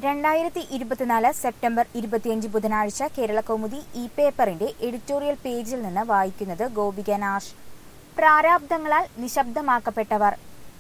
രണ്ടായിരത്തി ഇരുപത്തിനാല് സെപ്റ്റംബർ ഇരുപത്തിയഞ്ച് ബുധനാഴ്ച കേരള കൗമുദി ഈ പേപ്പറിന്റെ എഡിറ്റോറിയൽ പേജിൽ നിന്ന് വായിക്കുന്നത് ഗോപിക നാഷ് പ്രാരാബ്ദങ്ങളാൽ നിശബ്ദമാക്കപ്പെട്ടവർ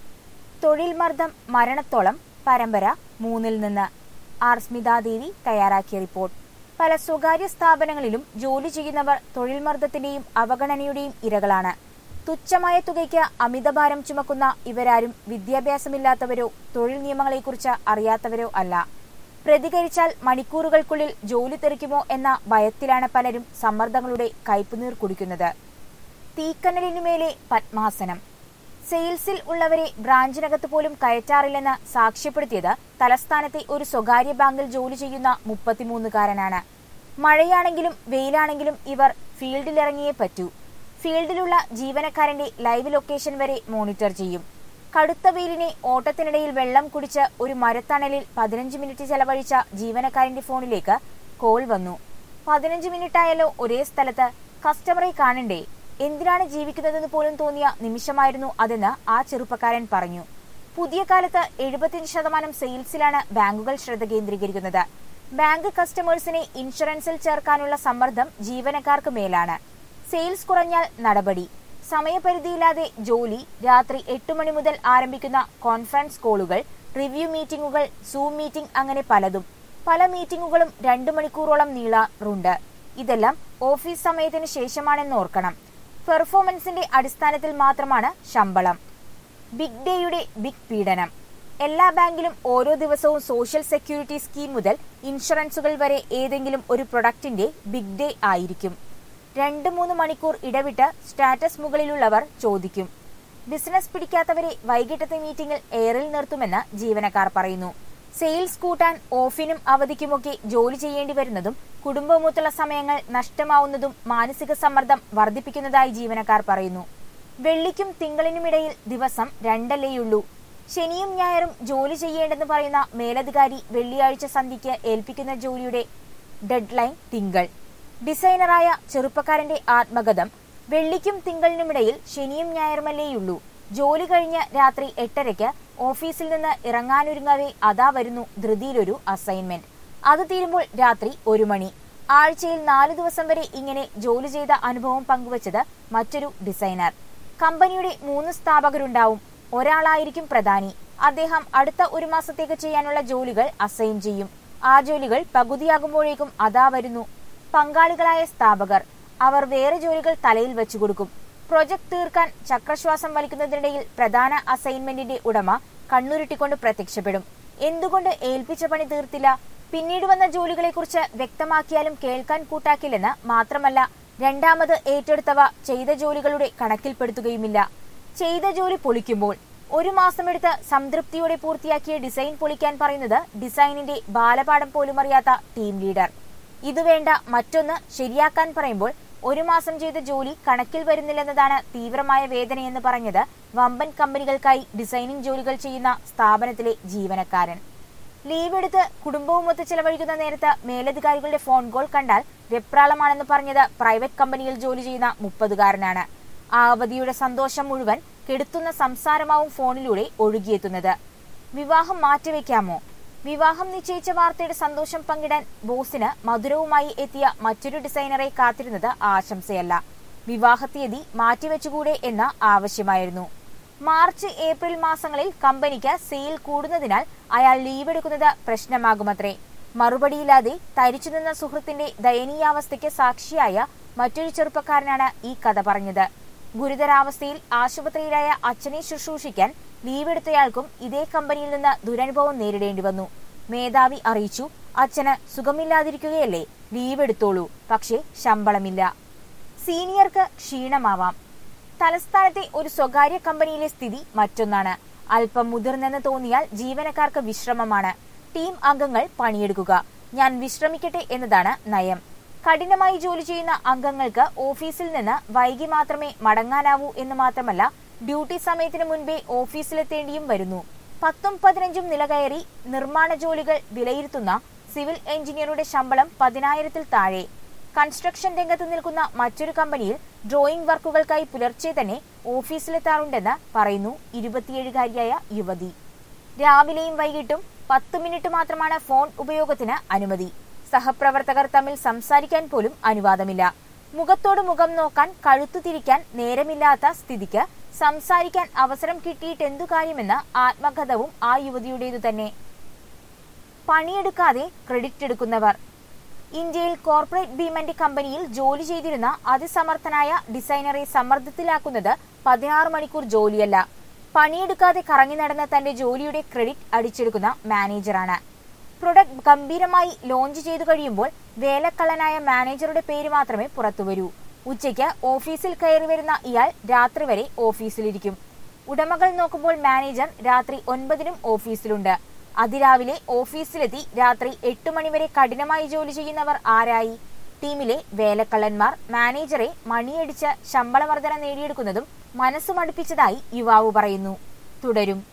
തൊഴിൽ മർദ്ദം മരണത്തോളം പരമ്പര മൂന്നിൽ നിന്ന് ആർ സ്മിതാദേവി തയ്യാറാക്കിയ റിപ്പോർട്ട് പല സ്വകാര്യ സ്ഥാപനങ്ങളിലും ജോലി ചെയ്യുന്നവർ തൊഴിൽ മർദ്ദത്തിന്റെയും അവഗണനയുടെയും ഇരകളാണ് തുച്ഛമായ തുകയ്ക്ക് അമിതഭാരം ചുമക്കുന്ന ഇവരാരും വിദ്യാഭ്യാസമില്ലാത്തവരോ തൊഴിൽ നിയമങ്ങളെക്കുറിച്ച് അറിയാത്തവരോ അല്ല പ്രതികരിച്ചാൽ മണിക്കൂറുകൾക്കുള്ളിൽ ജോലി തെറിക്കുമോ എന്ന ഭയത്തിലാണ് പലരും സമ്മർദ്ദങ്ങളുടെ കയ്പുനീർ കുടിക്കുന്നത് തീക്കനലിനുമേലെ പത്മാസനം സെയിൽസിൽ ഉള്ളവരെ ബ്രാഞ്ചിനകത്ത് പോലും കയറ്റാറില്ലെന്ന് സാക്ഷ്യപ്പെടുത്തിയത് തലസ്ഥാനത്തെ ഒരു സ്വകാര്യ ബാങ്കിൽ ജോലി ചെയ്യുന്ന മുപ്പത്തിമൂന്നുകാരനാണ് മഴയാണെങ്കിലും വെയിലാണെങ്കിലും ഇവർ ഫീൽഡിലിറങ്ങിയേ പറ്റൂ ഫീൽഡിലുള്ള ജീവനക്കാരന്റെ ലൈവ് ലൊക്കേഷൻ വരെ മോണിറ്റർ ചെയ്യും കടുത്ത വെയിലിനെ ഓട്ടത്തിനിടയിൽ വെള്ളം കുടിച്ച് ഒരു മരത്തണലിൽ പതിനഞ്ച് മിനിറ്റ് ചെലവഴിച്ച ജീവനക്കാരന്റെ ഫോണിലേക്ക് കോൾ വന്നു പതിനഞ്ച് മിനിറ്റായല്ലോ ഒരേ സ്ഥലത്ത് കസ്റ്റമറെ കാണണ്ടേ എന്തിനാണ് ജീവിക്കുന്നതെന്ന് പോലും തോന്നിയ നിമിഷമായിരുന്നു അതെന്ന് ആ ചെറുപ്പക്കാരൻ പറഞ്ഞു പുതിയ കാലത്ത് എഴുപത്തിയഞ്ച് ശതമാനം സെയിൽസിലാണ് ബാങ്കുകൾ ശ്രദ്ധ കേന്ദ്രീകരിക്കുന്നത് ബാങ്ക് കസ്റ്റമേഴ്സിനെ ഇൻഷുറൻസിൽ ചേർക്കാനുള്ള സമ്മർദ്ദം ജീവനക്കാർക്ക് മേലാണ് സെയിൽസ് കുറഞ്ഞാൽ നടപടി സമയപരിധിയില്ലാതെ ജോലി രാത്രി എട്ട് മണി മുതൽ ആരംഭിക്കുന്ന കോൺഫറൻസ് കോളുകൾ റിവ്യൂ മീറ്റിംഗുകൾ സൂം മീറ്റിംഗ് അങ്ങനെ പലതും പല മീറ്റിംഗുകളും രണ്ടു മണിക്കൂറോളം നീളാറുണ്ട് ഇതെല്ലാം ഓഫീസ് സമയത്തിന് ശേഷമാണെന്ന് ഓർക്കണം പെർഫോമൻസിന്റെ അടിസ്ഥാനത്തിൽ മാത്രമാണ് ശമ്പളം ബിഗ് ഡേയുടെ ബിഗ് പീഡനം എല്ലാ ബാങ്കിലും ഓരോ ദിവസവും സോഷ്യൽ സെക്യൂരിറ്റി സ്കീം മുതൽ ഇൻഷുറൻസുകൾ വരെ ഏതെങ്കിലും ഒരു പ്രൊഡക്റ്റിന്റെ ബിഗ് ഡേ ആയിരിക്കും രണ്ട് മൂന്ന് മണിക്കൂർ ഇടവിട്ട് സ്റ്റാറ്റസ് മുകളിലുള്ളവർ ചോദിക്കും ബിസിനസ് പിടിക്കാത്തവരെ വൈകിട്ടത്തെ മീറ്റിംഗിൽ എയറിൽ നിർത്തുമെന്ന് ജീവനക്കാർ പറയുന്നു സെയിൽസ് കൂട്ടാൻ ഓഫിനും അവധിക്കുമൊക്കെ ജോലി ചെയ്യേണ്ടി വരുന്നതും കുടുംബവുമൊത്തുള്ള സമയങ്ങൾ നഷ്ടമാവുന്നതും മാനസിക സമ്മർദ്ദം വർദ്ധിപ്പിക്കുന്നതായി ജീവനക്കാർ പറയുന്നു വെള്ളിക്കും തിങ്കളിനുമിടയിൽ ദിവസം രണ്ടല്ലേയുള്ളൂ ശനിയും ഞായറും ജോലി ചെയ്യേണ്ടെന്ന് പറയുന്ന മേലധികാരി വെള്ളിയാഴ്ച സന്ധ്യയ്ക്ക് ഏൽപ്പിക്കുന്ന ജോലിയുടെ ഡെഡ്ലൈൻ തിങ്കൾ ഡിസൈനറായ ചെറുപ്പക്കാരന്റെ ആത്മകഥം വെള്ളിക്കും തിങ്കളിനുമിടയിൽ ശനിയും ഞായറുമല്ലേയുള്ളൂ ജോലി കഴിഞ്ഞ് രാത്രി എട്ടരയ്ക്ക് ഓഫീസിൽ നിന്ന് ഇറങ്ങാനൊരുങ്ങവേ അതാ വരുന്നു ധൃതിയിലൊരു അസൈൻമെന്റ് അത് തീരുമ്പോൾ രാത്രി ഒരു മണി ആഴ്ചയിൽ നാലു ദിവസം വരെ ഇങ്ങനെ ജോലി ചെയ്ത അനുഭവം പങ്കുവച്ചത് മറ്റൊരു ഡിസൈനർ കമ്പനിയുടെ മൂന്ന് സ്ഥാപകരുണ്ടാവും ഒരാളായിരിക്കും പ്രധാനി അദ്ദേഹം അടുത്ത ഒരു മാസത്തേക്ക് ചെയ്യാനുള്ള ജോലികൾ അസൈൻ ചെയ്യും ആ ജോലികൾ പകുതിയാകുമ്പോഴേക്കും അതാ വരുന്നു പങ്കാളികളായ സ്ഥാപകർ അവർ വേറെ ജോലികൾ തലയിൽ വെച്ചു കൊടുക്കും പ്രൊജക്ട് തീർക്കാൻ ചക്രശ്വാസം വലിക്കുന്നതിനിടയിൽ പ്രധാന അസൈൻമെന്റിന്റെ ഉടമ കണ്ണുരുട്ടിക്കൊണ്ട് പ്രത്യക്ഷപ്പെടും എന്തുകൊണ്ട് ഏൽപ്പിച്ച പണി തീർത്തില്ല പിന്നീട് വന്ന ജോലികളെക്കുറിച്ച് വ്യക്തമാക്കിയാലും കേൾക്കാൻ കൂട്ടാക്കില്ലെന്ന് മാത്രമല്ല രണ്ടാമത് ഏറ്റെടുത്തവ ചെയ്ത ജോലികളുടെ കണക്കിൽപ്പെടുത്തുകയുമില്ല ചെയ്ത ജോലി പൊളിക്കുമ്പോൾ ഒരു മാസമെടുത്ത് സംതൃപ്തിയോടെ പൂർത്തിയാക്കിയ ഡിസൈൻ പൊളിക്കാൻ പറയുന്നത് ഡിസൈനിന്റെ ബാലപാഠം പോലും അറിയാത്ത ടീം ലീഡർ ഇത് വേണ്ട മറ്റൊന്ന് ശരിയാക്കാൻ പറയുമ്പോൾ ഒരു മാസം ചെയ്ത ജോലി കണക്കിൽ വരുന്നില്ലെന്നതാണ് തീവ്രമായ വേദനയെന്ന് പറഞ്ഞത് വമ്പൻ കമ്പനികൾക്കായി ഡിസൈനിംഗ് ജോലികൾ ചെയ്യുന്ന സ്ഥാപനത്തിലെ ജീവനക്കാരൻ ലീവ് എടുത്ത് കുടുംബവുമൊത്ത് ചെലവഴിക്കുന്ന നേരത്ത് മേലധികാരികളുടെ ഫോൺ കോൾ കണ്ടാൽ വെപ്രാളമാണെന്ന് പറഞ്ഞത് പ്രൈവറ്റ് കമ്പനിയിൽ ജോലി ചെയ്യുന്ന മുപ്പതുകാരനാണ് ആ അവധിയുടെ സന്തോഷം മുഴുവൻ കെടുത്തുന്ന സംസാരമാവും ഫോണിലൂടെ ഒഴുകിയെത്തുന്നത് വിവാഹം മാറ്റിവെക്കാമോ വിവാഹം നിശ്ചയിച്ച വാർത്തയുടെ സന്തോഷം പങ്കിടാൻ ബോസിന് മധുരവുമായി എത്തിയ മറ്റൊരു ഡിസൈനറെ കാത്തിരുന്നത് ആശംസയല്ല വിവാഹ തീയതി മാറ്റിവെച്ചുകൂടെ എന്ന ആവശ്യമായിരുന്നു മാർച്ച് ഏപ്രിൽ മാസങ്ങളിൽ കമ്പനിക്ക് സെയിൽ കൂടുന്നതിനാൽ അയാൾ ലീവ് എടുക്കുന്നത് പ്രശ്നമാകുമത്രേ മറുപടിയില്ലാതെ തരിച്ചുനിന്ന സുഹൃത്തിന്റെ ദയനീയാവസ്ഥയ്ക്ക് സാക്ഷിയായ മറ്റൊരു ചെറുപ്പക്കാരനാണ് ഈ കഥ പറഞ്ഞത് ഗുരുതരാവസ്ഥയിൽ ആശുപത്രിയിലായ അച്ഛനെ ശുശ്രൂഷിക്കാൻ ലീവ് എടുത്തയാൾക്കും ഇതേ കമ്പനിയിൽ നിന്ന് ദുരനുഭവം നേരിടേണ്ടി വന്നു മേധാവി അറിയിച്ചു അച്ഛന് സുഖമില്ലാതിരിക്കുകയല്ലേ ലീവ് എടുത്തോളൂ പക്ഷേ ശമ്പളമില്ല സീനിയർക്ക് ക്ഷീണമാവാം തലസ്ഥാനത്തെ ഒരു സ്വകാര്യ കമ്പനിയിലെ സ്ഥിതി മറ്റൊന്നാണ് അല്പം മുതിർന്നെന്ന് തോന്നിയാൽ ജീവനക്കാർക്ക് വിശ്രമമാണ് ടീം അംഗങ്ങൾ പണിയെടുക്കുക ഞാൻ വിശ്രമിക്കട്ടെ എന്നതാണ് നയം കഠിനമായി ജോലി ചെയ്യുന്ന അംഗങ്ങൾക്ക് ഓഫീസിൽ നിന്ന് വൈകി മാത്രമേ മടങ്ങാനാവൂ എന്ന് മാത്രമല്ല ഡ്യൂട്ടി സമയത്തിന് മുൻപേ ഓഫീസിലെത്തേണ്ടിയും വരുന്നു പത്തും പതിനഞ്ചും നില കയറി നിർമ്മാണ ജോലികൾ വിലയിരുത്തുന്ന സിവിൽ എഞ്ചിനീയറുടെ ശമ്പളം പതിനായിരത്തിൽ താഴെ കൺസ്ട്രക്ഷൻ രംഗത്ത് നിൽക്കുന്ന മറ്റൊരു കമ്പനിയിൽ ഡ്രോയിംഗ് വർക്കുകൾക്കായി പുലർച്ചെ തന്നെ ഓഫീസിലെത്താറുണ്ടെന്ന് പറയുന്നു ഇരുപത്തിയേഴുകാരിയായ യുവതി രാവിലെയും വൈകിട്ടും പത്ത് മിനിറ്റ് മാത്രമാണ് ഫോൺ ഉപയോഗത്തിന് അനുമതി സഹപ്രവർത്തകർ തമ്മിൽ സംസാരിക്കാൻ പോലും അനുവാദമില്ല മുഖത്തോട് മുഖം നോക്കാൻ കഴുത്തു തിരിക്കാൻ നേരമില്ലാത്ത സ്ഥിതിക്ക് സംസാരിക്കാൻ അവസരം കിട്ടിയിട്ടെന്തു കാര്യമെന്ന് ആത്മകഥവും ആ യുവതിയുടേതു തന്നെ പണിയെടുക്കാതെ ക്രെഡിറ്റ് എടുക്കുന്നവർ ഇന്ത്യയിൽ കോർപ്പറേറ്റ് ഭീമന്റെ കമ്പനിയിൽ ജോലി ചെയ്തിരുന്ന അതിസമർത്ഥനായ ഡിസൈനറെ സമ്മർദ്ദത്തിലാക്കുന്നത് പതിനാറ് മണിക്കൂർ ജോലിയല്ല പണിയെടുക്കാതെ കറങ്ങി നടന്ന തന്റെ ജോലിയുടെ ക്രെഡിറ്റ് അടിച്ചെടുക്കുന്ന മാനേജറാണ് പ്രൊഡക്റ്റ് ഗംഭീരമായി ലോഞ്ച് ചെയ്തു കഴിയുമ്പോൾ വേലക്കള്ളനായ മാനേജറുടെ പേര് മാത്രമേ പുറത്തുവരൂ ഉച്ചയ്ക്ക് ഓഫീസിൽ കയറി വരുന്ന ഇയാൾ രാത്രി വരെ ഓഫീസിലിരിക്കും ഉടമകൾ നോക്കുമ്പോൾ മാനേജർ രാത്രി ഒൻപതിനും ഓഫീസിലുണ്ട് അതിരാവിലെ ഓഫീസിലെത്തി രാത്രി എട്ട് മണിവരെ കഠിനമായി ജോലി ചെയ്യുന്നവർ ആരായി ടീമിലെ വേലക്കള്ളന്മാർ മാനേജറെ മണിയടിച്ച് ശമ്പളവർധന നേടിയെടുക്കുന്നതും മനസ്സ് മടുപ്പിച്ചതായി യുവാവ് പറയുന്നു തുടരും